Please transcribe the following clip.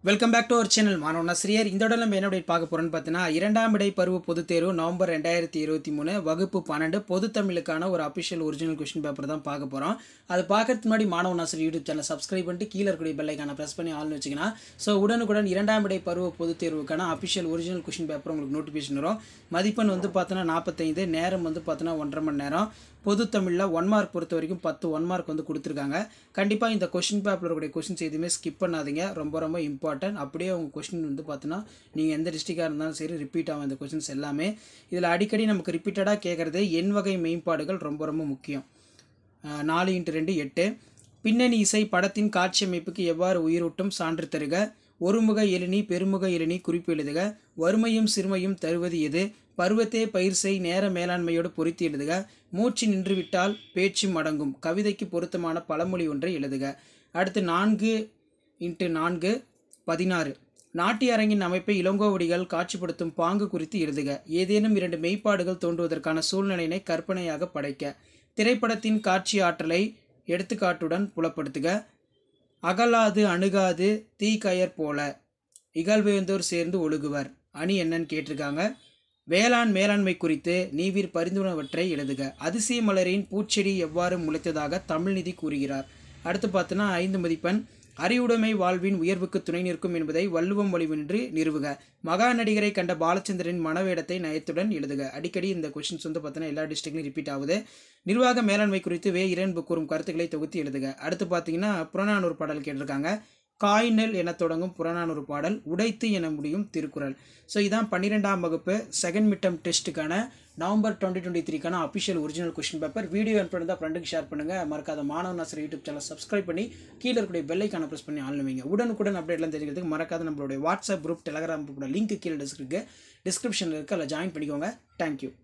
welcome back to our channel மாணவன் ஆசிரியர் இந்த உடல் நம்ம என்ன update பார்க்க போகிறோம்னு பார்த்தீங்கன்னா இரண்டாம் இடை பருவ பொதுத் தேர்வு நவம்பர் ரெண்டாயிரத்தி இருபத்தி மூணு வகுப்பு பன்னெண்டு பொது தமிழுக்கான ஒரு அபிஷியல் ஒரிஜினல் கொஸ்டின் பேப்பர் தான் பார்க்க போகிறோம் அது பார்க்கறதுக்கு முன்னாடி மாணவன் ஆசிரியர் யூடியூப் சேனல் சப்ஸ்கிரைப் பண்ணிட்டு கீழே இருக்கக்கூடிய பெல்லைக்கான ப்ரெஸ் பண்ணி ஆள்னு வச்சிங்கன்னா ஸோ உடனுக்குடன் இரண்டாம் இடை பருவ பொதுத் தேர்வுக்கான அபிஷியல் ஒரிஜினல் கொஸ்டின் பேப்பர் உங்களுக்கு நோட்டிஃபிகேஷன் வரும் மதிப்பெண் வந்து பார்த்தோன்னா நாற்பத்தைந்து நேரம் வந்து பார்த்தோன்னா ஒன்றரை மணி நேரம் பொது தமிழில் ஒன் மார்க் பொறுத்த வரைக்கும் பத்து ஒன் மார்க் வந்து கொடுத்துருக்காங்க கண்டிப்பாக இந்த கொஷின் பேப்பரில் இருக்கக்கூடிய கொஷின்ஸ் எதுவுமே ஸ்கிப் பண்ணாதீங்க ரொம்ப ரொம்ப இம்பார்ட்டன்ட் அப்படியே உங்கள் கொஷின் வந்து பார்த்தீங்கன்னா நீங்கள் எந்த டிஸ்ட்ரிக்டாக இருந்தாலும் சரி ரிப்பீட் ஆகும் இந்த கொஷின்ஸ் எல்லாமே இதில் அடிக்கடி நமக்கு ரிப்பீட்டடாக கேட்குறது எண் வகை மேம்பாடுகள் ரொம்ப ரொம்ப முக்கியம் அஹ் நாலு இன்ட்டு ரெண்டு எட்டு பின்னணி இசை படத்தின் காட்சி அமைப்புக்கு எவ்வாறு உயிரூட்டும் சான்று தருக ஒருமுக எழினி பெருமுக எழினி குறிப்பு எழுதுக வறுமையும் சிறுமையும் தருவது எது பருவத்தே பயிர் செய் நேர மேலாண்மையோடு பொருத்தி எழுதுக மூச்சு நின்றுவிட்டால் பேச்சும் அடங்கும் கவிதைக்கு பொருத்தமான பழமொழி ஒன்றை எழுதுக அடுத்து நான்கு இன்ட்டு நான்கு பதினாறு நாட்டிய அரங்கின் அமைப்பை இளங்கோவடிகள் காட்சிப்படுத்தும் பாங்கு குறித்து எழுதுக ஏதேனும் இரண்டு மெய்ப்பாடுகள் தோன்றுவதற்கான சூழ்நிலையினை கற்பனையாக படைக்க திரைப்படத்தின் காட்சி ஆற்றலை எடுத்துக்காட்டுடன் புலப்படுத்துக அகலாது அணுகாது தீக்கயர் போல இகழ்வேந்தோர் சேர்ந்து ஒழுகுவர் அணி என்னன்னு கேட்டிருக்காங்க வேளாண் மேலாண்மை குறித்து நீவிர் பரிந்துரைவற்றை எழுதுக அதிசய மலரின் பூச்செடி எவ்வாறு முளைத்ததாக தமிழ்நிதி கூறுகிறார் அடுத்து பார்த்தோன்னா ஐந்து மதிப்பெண் அறிவுடைமை வாழ்வின் உயர்வுக்கு துணை நிற்கும் என்பதை வள்ளுவம் வழிவின்றி நிறுவுக மகா நடிகரை கண்ட பாலச்சந்திரன் மனவேடத்தை நயத்துடன் எழுதுக அடிக்கடி இந்த கொஷின்ஸ் வந்து பார்த்தீங்கன்னா எல்லா டிஸ்ட்ரிக்ட்லையும் ரிப்பீட் ஆகுது நிர்வாக மேலாண்மை குறித்து வே இரன்பு கூறும் கருத்துக்களை தொகுத்து எழுதுக அடுத்து பார்த்தீங்கன்னா புறநானூறு பாடல் கேட்டிருக்காங்க காய்நெல் என தொடங்கும் புறநானூறு பாடல் உடைத்து என முடியும் திருக்குறள் ஸோ இதான் பன்னிரெண்டாம் வகுப்பு செகண்ட் மிட்டம் டெஸ்ட்டுக்கான நவம்பர் டுவெண்ட்டி டுவெண்ட்டி த்ரீக்கான official original question paper video அனுப்பி தான் ஃப்ரெண்டுக்கு ஷேர் பண்ணுங்கள் மறக்காத மாணவ நாசர் யூடியூப் சேனல் சப்ஸ்கிரைப் பண்ணி கீழே இருக்கக்கூடிய பெல்லைக்கான ப்ரெஸ் பண்ணி ஆன் வைங்க உடனுக்குடன் அப்டேட்லாம் தெரிஞ்சுக்கிறதுக்கு மறக்காத நம்மளுடைய வாட்ஸ்அப் குரூப் டெலகிராம் குரூப்போட லிங்க் கீழே டிஸ்கிரிப்க்கு டிஸ்கிரிப்ஷனில் இருக்குது அதில் ஜாயின் பண்ணிக்கோங்க தேங்க்யூ